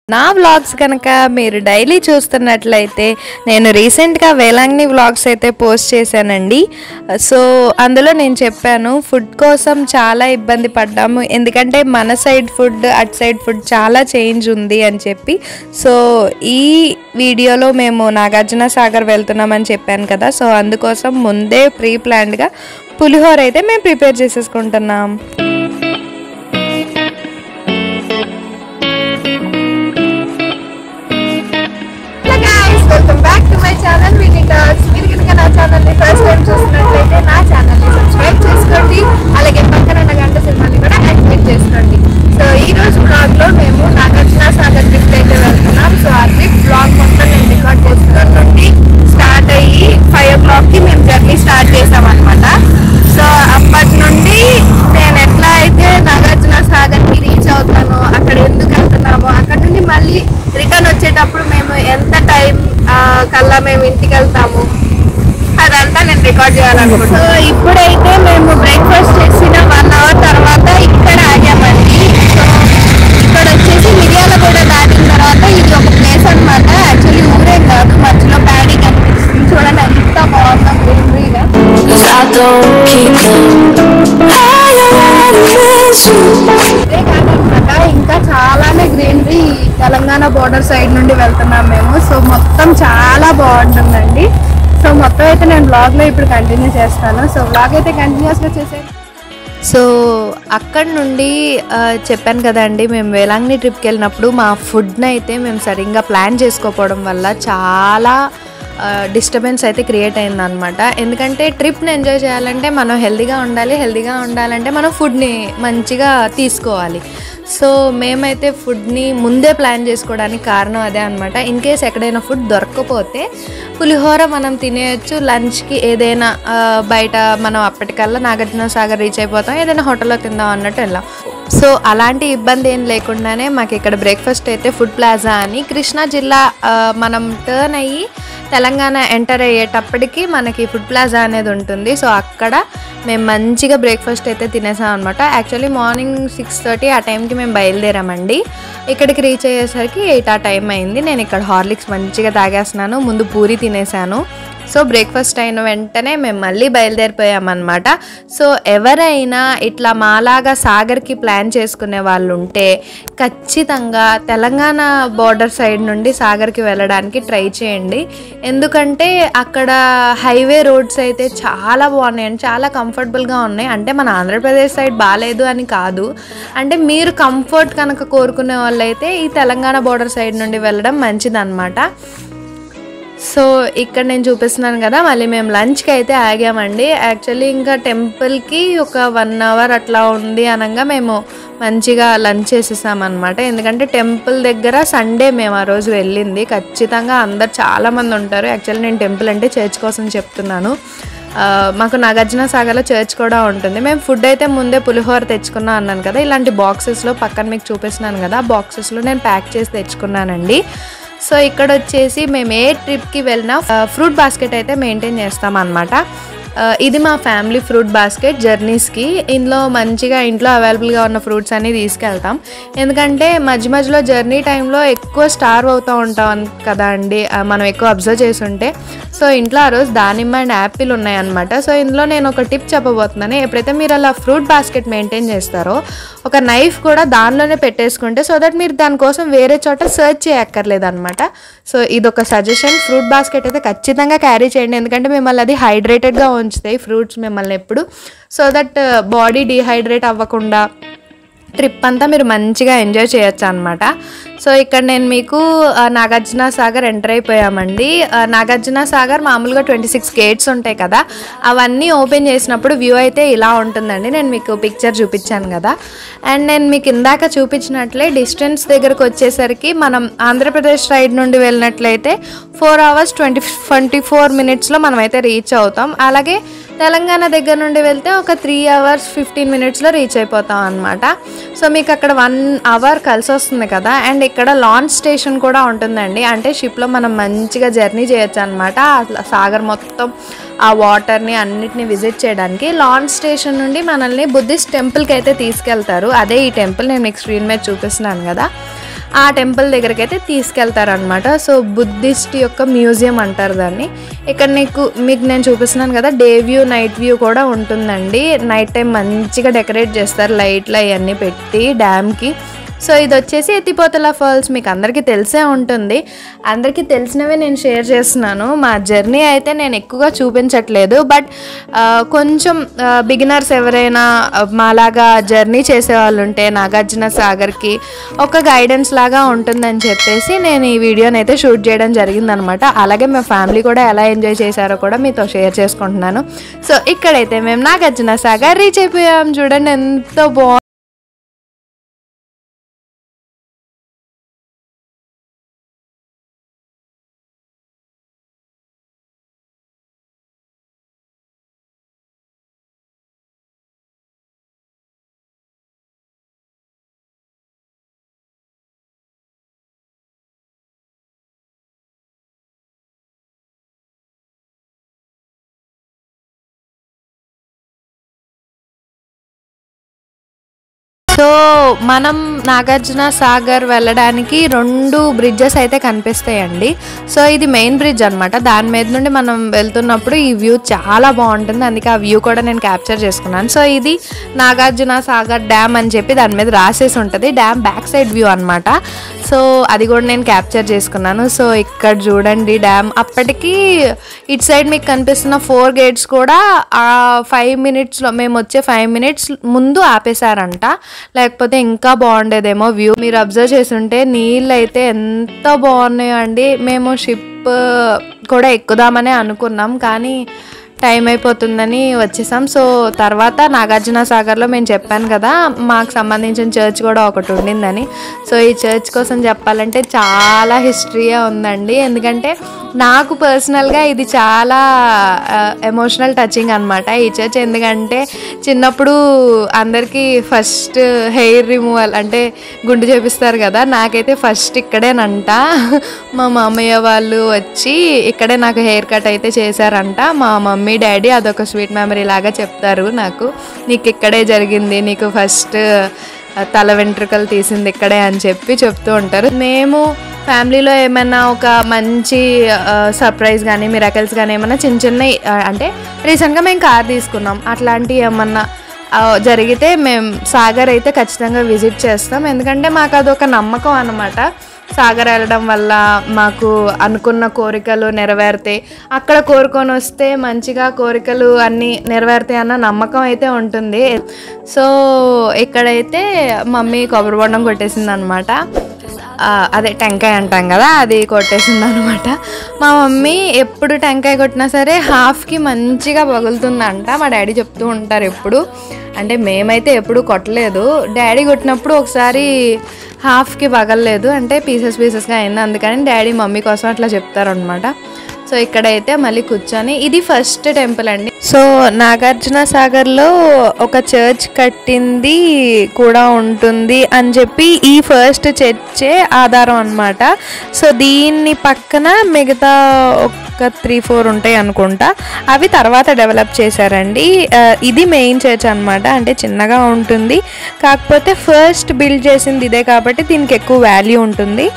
నా వ్లాగ్స్ కనుక మీరు డైలీ చూస్తున్నట్లయితే నేను రీసెంట్గా వేలాంగ్ని వ్లాగ్స్ అయితే పోస్ట్ చేశానండి సో అందులో నేను చెప్పాను ఫుడ్ కోసం చాలా ఇబ్బంది పడ్డాము ఎందుకంటే మన సైడ్ ఫుడ్ అటు సైడ్ ఫుడ్ చాలా చేంజ్ ఉంది అని చెప్పి సో ఈ వీడియోలో మేము నాగార్జున సాగర్ వెళ్తున్నామని చెప్పాను కదా సో అందుకోసం ముందే ప్రీ ప్లాన్డ్గా పులిహోర అయితే మేము ప్రిపేర్ చేసేసుకుంటున్నాం hello guys welcome back to my channel వినిటర్స్ మీరు కనుక నా ఛానల్ ని ఫస్ట్ టైం చూస్తున్నట్లయితే నా ఛానల్ ని సబ్స్క్రైబ్ చేసుకోండి అలాగే పక్కన ఉన్న గంట సింబల్ని కూడా యాక్టివేట్ చేసుకోండి సో ఈ రోజు బ్లాగ్ లో మేము నాగార్జున సాగర్ ట్రిప్ అయితే వెళ్తున్నాం సో ఆ ట్రిప్ బ్లాగ్ మొత్తం నేను రికార్డ్ చేస్తున్నాను నుండి స్టార్ట్ అయ్యి ఫైవ్ ఓ క్లాక్ కి మేము జర్నీ స్టార్ట్ చేసాం అనమాట సో అప్పటి నుండి నేను ఎట్లా అయితే నాగార్జున సాగర్ కి రీచ్ అవుతానో అక్కడ ఎందుకు వెళ్తున్నామో అక్కడ నుండి మళ్ళీ రిటర్న్ వచ్చేటప్పుడు మేము ఎంత టైం కల్లా మేము ఇంటికి వెళ్తాము అదంతా నేను రికార్డ్ చేయాలనుకుంటున్నాను సో ఇప్పుడైతే మేము బ్రేక్ఫాస్ట్ చేసిన వన్ అవర్ తర్వాత ఇక్కడ ఆగామండి సో ఇక్కడ వచ్చేసి మిర్యాలగూడ దాటిన తర్వాత ఇది ఒక ప్లేస్ అన్నమాట యాక్చువల్లీ ఊరేం కాదు మధ్యలో ప్యాడీ కనిపిస్తుంది చూడండి ఎంత బాగుందో గ్రీనరీగా Cause I don't keep them. I already miss you. ఇదే కాదనమాట ఇంకా చాలానే గ్రీనరీ తెలంగాణ బోర్డర్ సైడ్ నుండి వెళ్తున్నాం మేము సో మొత్తం చాలా బాగుంటుందండి సో మొత్తం అయితే నేను బ్లాగ్ లో ఇప్పుడు కంటిన్యూ చేస్తాను సో బ్లాగ్ అయితే కంటిన్యూస్ గా చేసే సో అక్కడ నుండి ఆ, చెప్పాను కదండి మేము వేలాంగ్ని ట్రిప్కి వెళ్ళినప్పుడు మా ఫుడ్ని అయితే మేము సరిగ్గా ప్లాన్ చేసుకోకపోవడం వల్ల చాలా డిస్టర్బెన్స్ అయితే క్రియేట్ అయిందనమాట ఎందుకంటే ట్రిప్ని ఎంజాయ్ చేయాలంటే మనం హెల్తీగా ఉండాలి హెల్తీగా ఉండాలంటే మనం ఫుడ్ని మంచిగా తీసుకోవాలి సో మేమైతే ఫుడ్ని ముందే ప్లాన్ చేసుకోవడానికి కారణం అదే అనమాట ఇన్ కేస్ ఎక్కడైనా ఫుడ్ దొరకకపోతే పులిహోర మనం తినేయచ్చు లంచ్కి ఏదైనా ఆ, బయట మనం అప్పటికల్లా నాగార్జున సాగర్ రీచ్ అయిపోతాం ఏదైనా హోటల్లో తిందాం అన్నట్టు వెళ్ళాం సో అలాంటి ఇబ్బంది ఏం లేకుండానే మాకు ఇక్కడ బ్రేక్ఫాస్ట్ అయితే ఫుడ్ ప్లాజా అని కృష్ణా జిల్లా ఆ, మనం టర్న్ అయ్యి తెలంగాణ ఎంటర్ అయ్యేటప్పటికి మనకి ఫుడ్ ప్లాజా అనేది ఉంటుంది సో అక్కడ మేము మంచిగా బ్రేక్ఫాస్ట్ అయితే తినేసాం అనమాట యాక్చువల్లీ మార్నింగ్ సిక్స్ థర్టీ ఆ టైంకి మేము బయలుదేరామండి ఇక్కడికి రీచ్ అయ్యేసరికి ఎయిట్ ఆ టైం అయింది నేను ఇక్కడ హార్లిక్స్ మంచిగా తాగేస్తున్నాను ముందు పూరి తినేసాను సో బ్రేక్ఫాస్ట్ అయిన వెంటనే మేము మళ్ళీ బయలుదేరిపోయామన్నమాట సో ఎవరైనా ఇట్లా మాలాగా సాగర్కి ప్లాన్ చేసుకునే వాళ్ళు ఉంటే ఖచ్చితంగా తెలంగాణ బార్డర్ సైడ్ నుండి సాగర్కి వెళ్ళడానికి ట్రై చేయండి ఎందుకంటే అక్కడ హైవే రోడ్స్ అయితే చాలా బాగున్నాయి అండి చాలా కంఫర్టబుల్గా ఉన్నాయి అంటే మన ఆంధ్రప్రదేశ్ సైడ్ బాగాలేదు అని కాదు అంటే మీరు కంఫర్ట్ కనుక కోరుకునే వాళ్ళైతే ఈ తెలంగాణ బార్డర్ సైడ్ నుండి వెళ్ళడం మంచిదన్నమాట సో ఇక్కడ నేను చూపిస్తున్నాను కదా మళ్ళీ మేము లంచ్కి అయితే ఆగామండి యాక్చువల్లీ ఇంకా టెంపుల్కి ఒక వన్ అవర్ అట్లా ఉంది అనగా మేము మంచిగా లంచ్ చేసేసామన్నమాట ఎందుకంటే టెంపుల్ దగ్గర సండే మేము ఆ రోజు వెళ్ళింది ఖచ్చితంగా అందరు చాలామంది ఉంటారు యాక్చువల్లీ నేను టెంపుల్ అంటే చర్చ్ కోసం చెప్తున్నాను ఆ, మాకు నాగార్జున సాగర్లో చర్చ్ కూడా ఉంటుంది మేము ఫుడ్ అయితే ముందే పులిహోర తెచ్చుకున్నా అన్నాను కదా ఇలాంటి బాక్సెస్లో పక్కన మీకు చూపిస్తున్నాను కదా ఆ బాక్సెస్లో నేను ప్యాక్ చేసి తెచ్చుకున్నానండి సో ఇక్కడ వచ్చేసి మేము ఏ ట్రిప్కి వెళ్ళినా ఫ్రూట్ బాస్కెట్ అయితే మెయింటైన్ చేస్తాం అనమాట ఇది మా ఫ్యామిలీ ఫ్రూట్ బాస్కెట్ జర్నీస్కి ఇందులో మంచిగా ఇంట్లో అవైలబుల్గా ఉన్న ఫ్రూట్స్ అన్ని తీసుకెళ్తాం ఎందుకంటే మధ్య మధ్యలో జర్నీ టైంలో ఎక్కువ స్టార్వ్ అవుతూ ఉంటాం అన్- కదా అండి ఆ, మనం ఎక్కువ అబ్జర్వ్ చేసి ఉంటే సో ఇంట్లో ఆ రోజు దానిమ్మ అండ్ యాపిల్ ఉన్నాయన్నమాట సో ఇందులో నేను ఒక టిప్ చెప్పబోతున్నాను ఎప్పుడైతే మీరు అలా ఫ్రూట్ బాస్కెట్ మెయింటైన్ చేస్తారో ఒక నైఫ్ కూడా దానిలోనే పెట్టేసుకుంటే సో దట్ మీరు దానికోసం వేరే చోట సర్చ్ చేయక్కర్లేదు అనమాట సో ఇది ఒక సజెషన్ ఫ్రూట్ బాస్కెట్ అయితే ఖచ్చితంగా క్యారీ చేయండి ఎందుకంటే మిమ్మల్ని అది హైడ్రేటెడ్గా ఉంచుతాయి ఫ్రూట్స్ మిమ్మల్ని ఎప్పుడు సో దట్ బాడీ డిహైడ్రేట్ అవ్వకుండా ట్రిప్ అంతా మీరు మంచిగా ఎంజాయ్ చేయొచ్చు అనమాట సో ఇక్కడ నేను మీకు ఆ, నాగార్జున సాగర్ ఎంటర్ అయిపోయామండి ఆ, నాగార్జున సాగర్ మామూలుగా ట్వంటీ సిక్స్ గేట్స్ ఉంటాయి కదా అవన్నీ ఓపెన్ చేసినప్పుడు వ్యూ అయితే ఇలా ఉంటుందండి నేను మీకు పిక్చర్ చూపించాను కదా అండ్ నేను మీకు ఇందాక చూపించినట్లే డిస్టెన్స్ దగ్గరకు వచ్చేసరికి మనం ఆంధ్రప్రదేశ్ సైడ్ నుండి వెళ్ళినట్లయితే four hours twenty twenty four మినిట్స్లో మనమైతే రీచ్ అవుతాం అలాగే తెలంగాణ దగ్గర నుండి వెళ్తే ఒక త్రీ అవర్స్ ఫిఫ్టీన్ మినిట్స్లో రీచ్ అయిపోతాం అనమాట సో మీకు అక్కడ వన్ అవర్ కలిసి వస్తుంది కదా అండ్ ఇక్కడ లాంచ్ స్టేషన్ కూడా ఉంటుందండి అంటే షిప్లో మనం మంచిగా జర్నీ చేయొచ్చు అనమాట సాగర్ మొత్తం ఆ వాటర్ని అన్నిటిని విజిట్ చేయడానికి లాంచ్ స్టేషన్ నుండి మనల్ని బుద్ధిస్ట్ టెంపుల్కి అయితే తీసుకెళ్తారు అదే ఈ టెంపుల్ నేను మీకు స్క్రీన్ మీద చూపిస్తున్నాను కదా ఆ టెంపుల్ దగ్గరికి అయితే తీసుకెళ్తారనమాట సో బుద్ధిస్ట్ యొక్క మ్యూజియం అంటారు దాన్ని ఇక్కడ నీకు మీకు నేను చూపిస్తున్నాను కదా డే వ్యూ నైట్ వ్యూ కూడా ఉంటుందండి నైట్ టైం మంచిగా డెకరేట్ చేస్తారు లైట్లు అవన్నీ పెట్టి డ్యామ్కి సో ఇది వచ్చేసి ఎత్తిపోతల ఫాల్స్ మీకు అందరికీ తెలిసే ఉంటుంది అందరికీ తెలిసినవే నేను షేర్ చేస్తున్నాను మా జర్నీ అయితే నేను ఎక్కువగా చూపించట్లేదు బట్ ఆ, కొంచెం బిగినర్స్ ఎవరైనా ఆ, మాలాగా జర్నీ చేసేవాళ్ళు ఉంటే నాగార్జున సాగర్కి ఒక గైడెన్స్ లాగా ఉంటుందని చెప్పేసి నేను ఈ వీడియోని అయితే షూట్ చేయడం జరిగిందనమాట అలాగే మా ఫ్యామిలీ కూడా ఎలా ఎంజాయ్ చేశారో కూడా మీతో షేర్ చేసుకుంటున్నాను సో ఇక్కడైతే మేము నాగార్జున సాగర్ రీచ్ అయిపోయాం చూడండి ఎంతో బాగుంది సో మనం నాగార్జున సాగర్ వెళ్ళడానికి రెండు బ్రిడ్జెస్ అయితే కనిపిస్తాయండి సో ఇది మెయిన్ బ్రిడ్జ్ అనమాట దాని మీద నుండి మనం వెళ్తున్నప్పుడు ఈ వ్యూ చాలా బాగుంటుంది అందుకే ఆ వ్యూ కూడా నేను క్యాప్చర్ చేసుకున్నాను సో ఇది నాగార్జున సాగర్ డ్యామ్ అని చెప్పి దాని మీద రాసేసి ఉంటుంది డ్యామ్ బ్యాక్ సైడ్ వ్యూ అనమాట సో అది కూడా నేను క్యాప్చర్ చేసుకున్నాను సో ఇక్కడ చూడండి డ్యామ్ అప్పటికి ఇటు సైడ్ మీకు కనిపిస్తున్న ఫోర్ గేట్స్ కూడా ఆ ఫైవ్ మినిట్స్లో మేము వచ్చే ఫైవ్ మినిట్స్ ముందు ఆపేశారంట లేకపోతే ఇంకా బాగుండేదేమో వ్యూ మీరు అబ్జర్వ్ చేస్తుంటే నీళ్ళు అయితే ఎంత బాగున్నాయో అండి మేము షిప్ కూడా ఎక్కుదామనే అనుకున్నాం కానీ టైం అయిపోతుందని వచ్చేసాం సో తర్వాత నాగార్జున సాగర్లో మేము చెప్పాను కదా మాకు సంబంధించిన చర్చ్ కూడా ఒకటి ఉండిందని సో ఈ చర్చ్ కోసం చెప్పాలంటే చాలా హిస్టరీయే ఉందండి ఎందుకంటే నాకు పర్సనల్గా ఇది చాలా ఎమోషనల్ టచింగ్ అనమాట ఈ చర్చ్ ఎందుకంటే చిన్నప్పుడు అందరికీ ఫస్ట్ హెయిర్ రిమూవల్ అంటే గుండు చేపిస్తారు కదా నాకైతే ఫస్ట్ ఇక్కడేనంట మా మామయ్య వాళ్ళు వచ్చి ఇక్కడే నాకు హెయిర్ కట్ అయితే చేశారంట మా మమ్మీ డాడీ అదొక స్వీట్ మెమరీ లాగా చెప్తారు నాకు నీకు ఇక్కడే జరిగింది నీకు ఫస్ట్ తల వెంట్రుకలు తీసింది ఇక్కడే అని చెప్పి చెప్తూ ఉంటారు మేము ఫ్యామిలీలో ఏమైనా ఒక మంచి సర్ప్రైజ్ కానీ మిరాకల్స్ కానీ ఏమైనా చిన్న చిన్న అంటే రీసెంట్గా మేము కార్ తీసుకున్నాం అట్లాంటివి ఏమన్నా ఆ, జరిగితే మేము సాగర్ అయితే ఖచ్చితంగా విజిట్ చేస్తాం ఎందుకంటే మాకు అదొక నమ్మకం అనమాట సాగర్ వెళ్ళడం వల్ల మాకు అనుకున్న కోరికలు నెరవేరుతాయి అక్కడ కోరుకొని వస్తే మంచిగా కోరికలు అన్నీ నెరవేరుతాయి అన్న నమ్మకం అయితే ఉంటుంది సో ఇక్కడైతే మమ్మీ కొబ్బరి బొండం కొట్టేసింది అనమాట అదే టెంకాయ అంటాం కదా అది కొట్టేసింది అనమాట మా మమ్మీ ఎప్పుడు టెంకాయ కొట్టినా సరే హాఫ్కి మంచిగా పగులుతుందంట మా డాడీ చెప్తూ ఉంటారు ఎప్పుడు అంటే మేమైతే ఎప్పుడు కొట్టలేదు డాడీ కొట్టినప్పుడు ఒకసారి హాఫ్కి పగలలేదు అంటే పీసెస్ పీసెస్గా అయింది అందుకని డాడీ మమ్మీ కోసం అట్లా చెప్తారనమాట సో ఇక్కడైతే మళ్ళీ కూర్చొని ఇది ఫస్ట్ టెంపుల్ అండి సో నాగార్జున సాగర్లో ఒక చర్చ్ కట్టింది కూడా ఉంటుంది అని చెప్పి ఈ ఫస్ట్ చర్చే ఆధారం అన్నమాట సో దీన్ని పక్కన మిగతా ఒక త్రీ ఫోర్ ఉంటాయి అనుకుంటా అవి తర్వాత డెవలప్ చేశారండి ఆ, ఇది మెయిన్ చర్చ్ అన్నమాట అంటే చిన్నగా ఉంటుంది కాకపోతే ఫస్ట్ బిల్డ్ చేసింది ఇదే కాబట్టి దీనికి ఎక్కువ వాల్యూ ఉంటుంది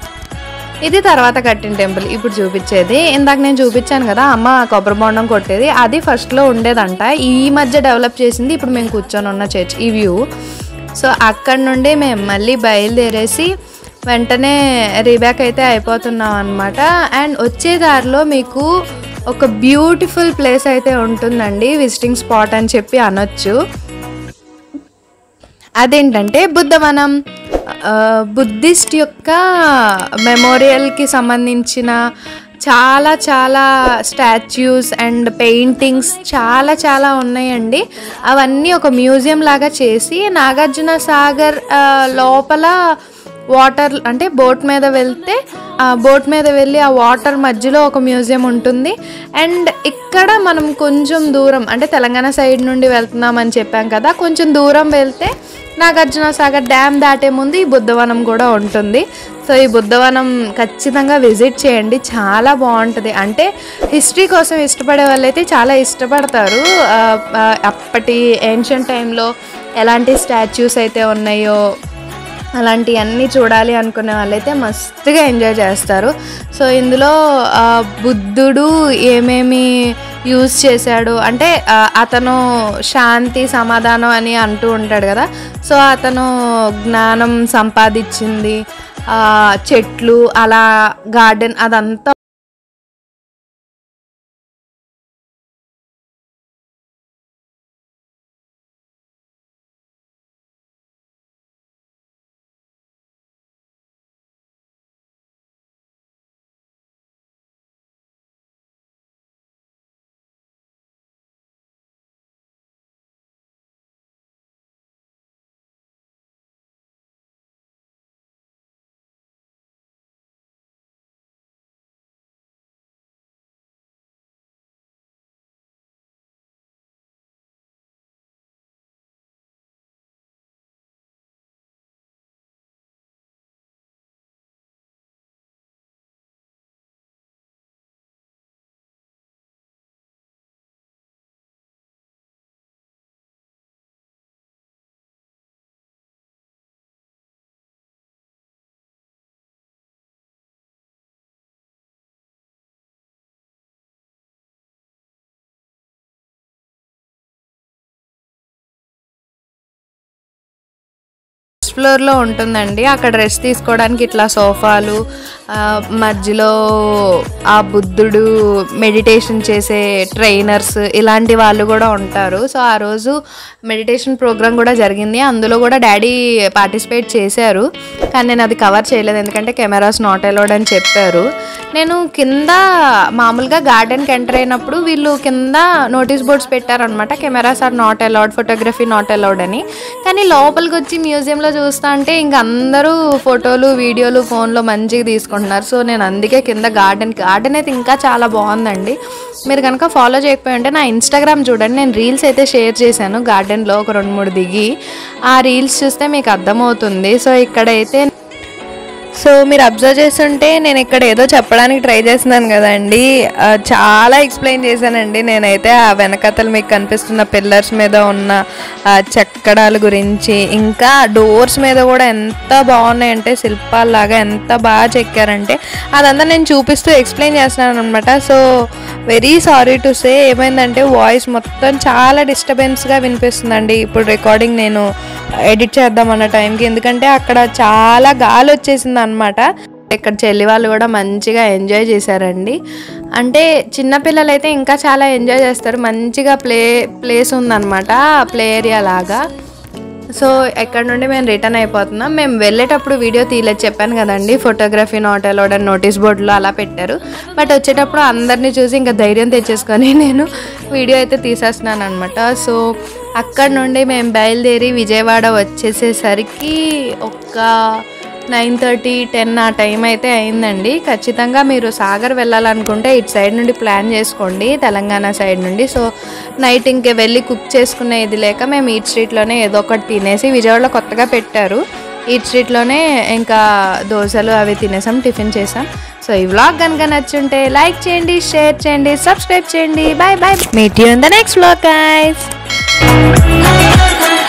ఇది తర్వాత కట్టిన టెంపుల్ ఇప్పుడు చూపించేది ఇందాక నేను చూపించాను కదా అమ్మ కొబ్బరి బొండం కొట్టేది అది ఫస్ట్లో ఉండేదంట ఈ మధ్య డెవలప్ చేసింది ఇప్పుడు మేము కూర్చొని ఉన్న చర్చ్ ఈ వ్యూ సో అక్కడ నుండి మేము మళ్ళీ బయలుదేరేసి వెంటనే రీబ్యాక్ అయితే అయిపోతున్నాం అనమాట అండ్ వచ్చే దారిలో మీకు ఒక బ్యూటిఫుల్ ప్లేస్ అయితే ఉంటుందండి విజిటింగ్ స్పాట్ అని చెప్పి అనొచ్చు అదేంటంటే బుద్ధవనం ఆ, బుద్ధిస్ట్ యొక్క మెమోరియల్కి సంబంధించిన చాలా చాలా స్టాచ్యూస్ అండ్ పెయింటింగ్స్ చాలా చాలా ఉన్నాయండి అవన్నీ ఒక మ్యూజియం లాగా చేసి నాగార్జున సాగర్ ఆ, లోపల వాటర్ అంటే బోట్ మీద వెళ్తే ఆ బోట్ మీద వెళ్ళి ఆ వాటర్ మధ్యలో ఒక మ్యూజియం ఉంటుంది అండ్ ఇక్కడ మనం కొంచెం దూరం అంటే తెలంగాణ సైడ్ నుండి వెళ్తున్నామని చెప్పాం కదా కొంచెం దూరం వెళ్తే నాగార్జున సాగర్ డ్యామ్ దాటే ముందు ఈ బుద్ధవనం కూడా ఉంటుంది సో ఈ బుద్ధవనం ఖచ్చితంగా విజిట్ చేయండి చాలా బాగుంటుంది అంటే హిస్టరీ కోసం ఇష్టపడే వాళ్ళైతే చాలా ఇష్టపడతారు ఆ, ఆ, అప్పటి ఏన్షియంట్ టైంలో ఎలాంటి స్టాచ్యూస్ అయితే ఉన్నాయో అలాంటివన్నీ చూడాలి అనుకునే వాళ్ళైతే మస్తుగా ఎంజాయ్ చేస్తారు సో ఇందులో ఆ, బుద్ధుడు ఏమేమి యూజ్ చేశాడు అంటే ఆ, అతను శాంతి సమాధానం అని అంటూ ఉంటాడు కదా సో అతను జ్ఞానం సంపాదించింది ఆ, చెట్లు అలా గార్డెన్ అదంతా ఫస్ట్ ఫ్లోర్లో ఉంటుందండి అక్కడ రెస్ట్ తీసుకోవడానికి ఇట్లా సోఫాలు ఆ, మధ్యలో ఆ బుద్ధుడు మెడిటేషన్ చేసే ట్రైనర్స్ ఇలాంటి వాళ్ళు కూడా ఉంటారు సో ఆ రోజు మెడిటేషన్ ప్రోగ్రామ్ కూడా జరిగింది అందులో కూడా డాడీ పార్టిసిపేట్ చేశారు కానీ నేను అది కవర్ చేయలేదు ఎందుకంటే కెమెరాస్ నాట్ అలౌడ్ అని చెప్పారు నేను కింద మామూలుగా గార్డెన్కి ఎంటర్ అయినప్పుడు వీళ్ళు కింద నోటీస్ బోర్డ్స్ పెట్టారనమాట cameras are not allowed photography not allowed అని కానీ లోపలికి వచ్చి మ్యూజియంలో చూస్తా అంటే ఇంక అందరూ ఫోటోలు వీడియోలు ఫోన్లో మంచిగా తీసుకుంటున్నారు సో నేను అందుకే కింద గార్డెన్ గార్డెన్ అయితే ఇంకా చాలా బాగుందండి మీరు కనుక ఫాలో చేయకపోయి ఉంటే నా ఇన్స్టాగ్రామ్ చూడండి నేను రీల్స్ అయితే షేర్ చేశాను గార్డెన్లో ఒక రెండు మూడు దిగి ఆ రీల్స్ చూస్తే మీకు అర్థమవుతుంది సో ఇక్కడైతే సో మీరు అబ్జర్వ్ చేస్తుంటే నేను ఇక్కడ ఏదో చెప్పడానికి ట్రై చేస్తున్నాను కదండి ఆ, చాలా ఎక్స్ప్లెయిన్ చేశానండి నేనైతే ఆ వెనకతలు మీకు కనిపిస్తున్న పిల్లర్స్ మీద ఉన్న ఆ, చెక్కడాల గురించి ఇంకా డోర్స్ మీద కూడా ఎంత బాగున్నాయంటే శిల్పాల్లాగా ఎంత బాగా చెక్కారంటే అదంతా నేను చూపిస్తూ ఎక్స్ప్లెయిన్ చేస్తున్నాను అనమాట so very sorry to say ఏమైందంటే వాయిస్ మొత్తం చాలా డిస్టర్బెన్స్గా వినిపిస్తుందండి ఇప్పుడు రికార్డింగ్ నేను ఎడిట్ చేద్దాం అన్న టైంకి ఎందుకంటే అక్కడ చాలా గాలి వచ్చేసింది అనమాట ఇక్కడ చెల్లి వాళ్ళు కూడా మంచిగా ఎంజాయ్ చేశారండి అంటే చిన్నపిల్లలు అయితే ఇంకా చాలా ఎంజాయ్ చేస్తారు మంచిగా ప్లే ప్లేస్ ఉందన్నమాట ప్లే ఏరియా లాగా సో ఎక్కడ నుండి మేము రిటర్న్ అయిపోతున్నాం మేము వెళ్ళేటప్పుడు వీడియో తీయలేదు చెప్పాను కదండి ఫోటోగ్రఫీ నాట్ అలౌడ్ అని నోటీస్ బోర్డులో అలా పెట్టారు బట్ వచ్చేటప్పుడు అందరినీ చూసి ఇంకా ధైర్యం తెచ్చేసుకొని నేను వీడియో అయితే తీసేస్తున్నాను అనమాట సో అక్కడ నుండి మేము బయలుదేరి విజయవాడ వచ్చేసేసరికి ఒక నైన్ థర్టీ టెన్ ఆ టైం అయితే అయిందండి ఖచ్చితంగా మీరు సాగర్ వెళ్ళాలనుకుంటే ఇటు సైడ్ నుండి ప్లాన్ చేసుకోండి తెలంగాణ సైడ్ నుండి సో నైట్ ఇంకే వెళ్ళి కుక్ చేసుకునే ఇది లేక మేము ఈ స్ట్రీట్లోనే ఏదో ఒకటి తినేసి విజయవాడలో కొత్తగా పెట్టారు ఈ స్ట్రీట్లోనే ఇంకా దోశలు అవి తినేసాం టిఫిన్ చేసాం సో ఈ వ్లాగ్ కనుక నచ్చుంటే లైక్ చేయండి షేర్ చేయండి సబ్స్క్రైబ్ చేయండి bye bye meet you in the next vlog guys